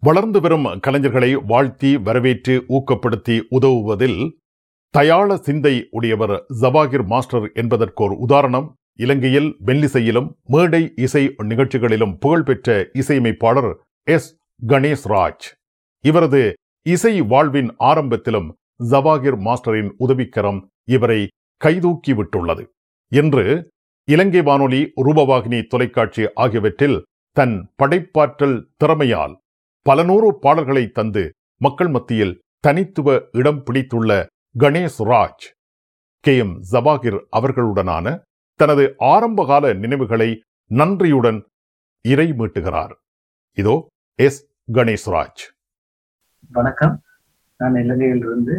வளர்ந்து வரும் கலைஞர்களை வாழ்த்தி வரவேற்று ஊக்கப்படுத்தி உதவுவதில் தயாள சிந்தை உடையவர் ஜவாகிர் மாஸ்டர் என்பதற்கோர் உதாரணம் இலங்கையில் மெல்லிசையிலும் மேடை இசை நிகழ்ச்சிகளிலும் புகழ்பெற்ற இசையமைப்பாளர் எஸ் கணேஷ் ராஜ் இவரது இசை வாழ்வின் ஆரம்பத்திலும் ஜவாகிர் மாஸ்டரின் உதவிக்கரம் இவரை கைதூக்கி விட்டுள்ளது இன்று இலங்கை வானொலி ரூபவாகினி தொலைக்காட்சி ஆகியவற்றில் தன் படைப்பாற்றல் திறமையால் பல நூறு பாடல்களை தந்து மக்கள் மத்தியில் தனித்துவ இடம் பிடித்துள்ள கணேஷ் ராஜ் கே எம் ஜவாகிர் அவர்களுடனான தனது ஆரம்பகால நினைவுகளை நன்றியுடன் இறை மீட்டுகிறார் இதோ எஸ் கணேஷ் ராஜ் வணக்கம் நான் இலங்கையிலிருந்து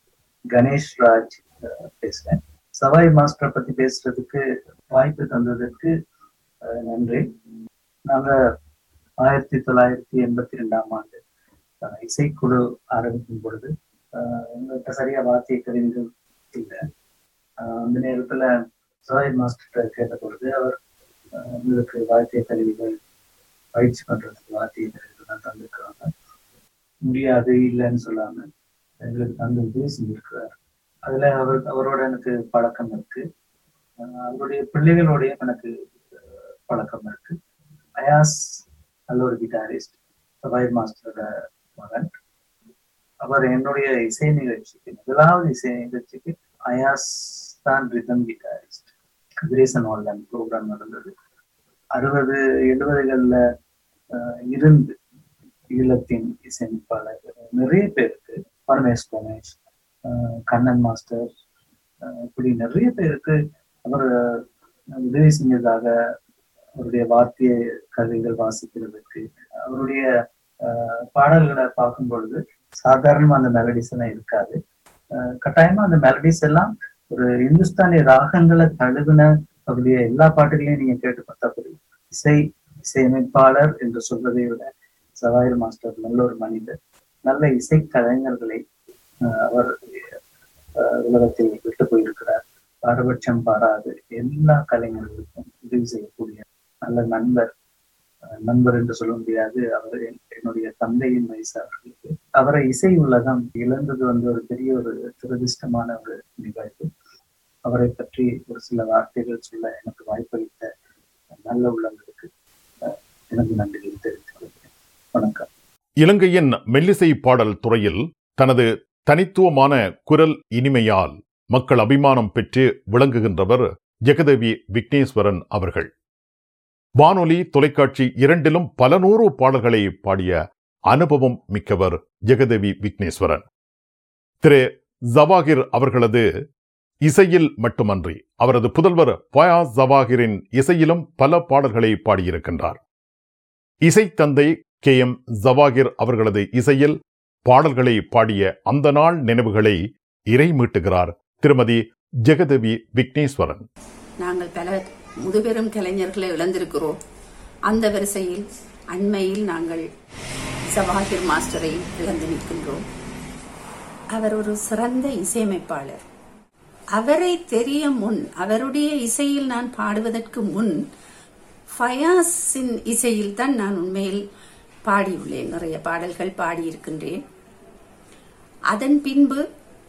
கணேஷ் ராஜ் அஹ், பேசுறேன் சவாய் மாஸ்டரை பத்தி பேசுறதுக்கு வாய்ப்பு தந்ததற்கு அஹ், நன்றி நாங்க ஆயிரத்தி தொள்ளாயிரத்தி எண்பத்தி ரெண்டாம் ஆண்டு அஹ், இசைக்குழு ஆரம்பிக்கும் பொழுது அஹ், எங்கள்கிட்ட சரியா வாத்திய கருவிகள் இல்லை அஹ், அந்த நேரத்துல சவாய் மாஸ்டர் கேட்ட பொழுது அவர் அஹ், எங்களுக்கு வாத்திய கருவிகள் பயிற்சி பண்றதுக்கு வாத்திய கருவிகள் தான் தந்திருக்கிறாங்க முடியாது இல்லைன்னு சொல்லாம எங்களுக்கு தந்து உதவி செஞ்சிருக்கிறார் அதுல அவர் அவரோட எனக்கு பழக்கம் இருக்கு அஹ் அவருடைய பிள்ளைகளோடையும் எனக்கு அஹ், பழக்கம் இருக்கு அயாஸ் நல்ல ஒரு கிட்டாரிஸ்ட் சபாய் மாஸ்டரோட மகன் அவர் என்னுடைய இசை நிகழ்ச்சிக்கு முதலாவது இசை நிகழ்ச்சிக்கு அயாஸ் தான் rhythm guitarist Kathiresan online programme நடந்தது அறுபது எழுபதுகள்ல அஹ், இருந்து ஈழத்தின் இசையமைப்பாளர் நிறைய பேருக்கு பரமேஷ் கணேஷ் அஹ் கண்ணன் மாஸ்டர் அஹ் இப்படி நிறைய பேருக்கு அவர் அஹ், உதவி செஞ்சதாக அவருடைய வாத்திய கருவிகள் வாசிக்கிறதுக்கு அவருடைய அஹ், பாடல்களை பார்க்கும் பொழுது சாதாரணமா அந்த மெலடிஸ் எல்லாம் இருக்காது அஹ், கட்டாயமா அந்த மெலடிஸ் எல்லாம் ஒரு இந்துஸ்தானி ராகங்களை தழுவின அவருடைய எல்லா பாட்டுகளையும் நீங்க கேட்டு பார்த்தா புரியும் இசை இசையமைப்பாளர் என்று சொல்வதை விட சவாயர் மாஸ்டர் நல்ல ஒரு மனிதர் நல்ல இசை கலைஞர்களை அஹ், அவர் அஹ், உலகத்தில் விட்டு போயிருக்கிறார் பாரபட்சம் பாராது எல்லா கலைஞர்களுக்கும் உதவி செய்யக்கூடிய நல்ல நண்பர் அஹ், நண்பர் என்று சொல்ல முடியாது அவர் என்- என்னுடைய தந்தையின் வயசு அவர்களுக்கு அவரை இசை உலகம் இழந்தது வந்து ஒரு பெரிய ஒரு துரதிர்ஷ்டமான ஒரு நிகழ்வு அவரை பற்றி ஒரு சில வார்த்தைகள் சொல்ல எனக்கு வாய்ப்பளித்த நல்ல உள்ளங்களுக்கு அஹ், எனது நன்றிகளை தெரிவித்துக் கொள்கிறேன் வணக்கம் இலங்கையின் மெல்லிசை பாடல் துறையில் தனது தனித்துவமான குரல் இனிமையால் மக்கள் அபிமானம் பெற்று விளங்குகின்றவர் ஜெகதேவி விக்னேஸ்வரன் அவர்கள் வானொலி தொலைக்காட்சி இரண்டிலும் பல நூறு பாடல்களை பாடிய அனுபவம் மிக்கவர் ஜெகதேவி விக்னேஸ்வரன் திரு ஜவாகிர் அவர்களது இசையில் மட்டுமன்றி அவரது புதல்வர் பயாஸ் ஜவாகிரின் இசையிலும் பல பாடல்களை பாடியிருக்கின்றார் இசைத்தந்தை கே எம் ஜவாகிர் அவர்களது இசையில் பாடல்களை பாடிய அந்த நாள் நினைவுகளை இறை மீட்டுகிறார் திருமதி ஜெகதேவி விக்னேஸ்வரன் நாங்கள் பல முதுபெரும் கலைஞர்களை இழந்திருக்கிறோம் அந்த வரிசையில் அண்மையில் நாங்கள் சவாகிர் மாஸ்டரை இழந்து நிற்கின்றோம் அவர் ஒரு சிறந்த இசையமைப்பாளர் அவரை தெரிய முன் அவருடைய இசையில் நான் பாடுவதற்கு முன் ஃபயாஸின் இசையில் தான் நான் உண்மையில் பாடியுள்ளேன் நிறைய பாடல்கள் பாடியிருக்கின்றேன் அதன் பின்பு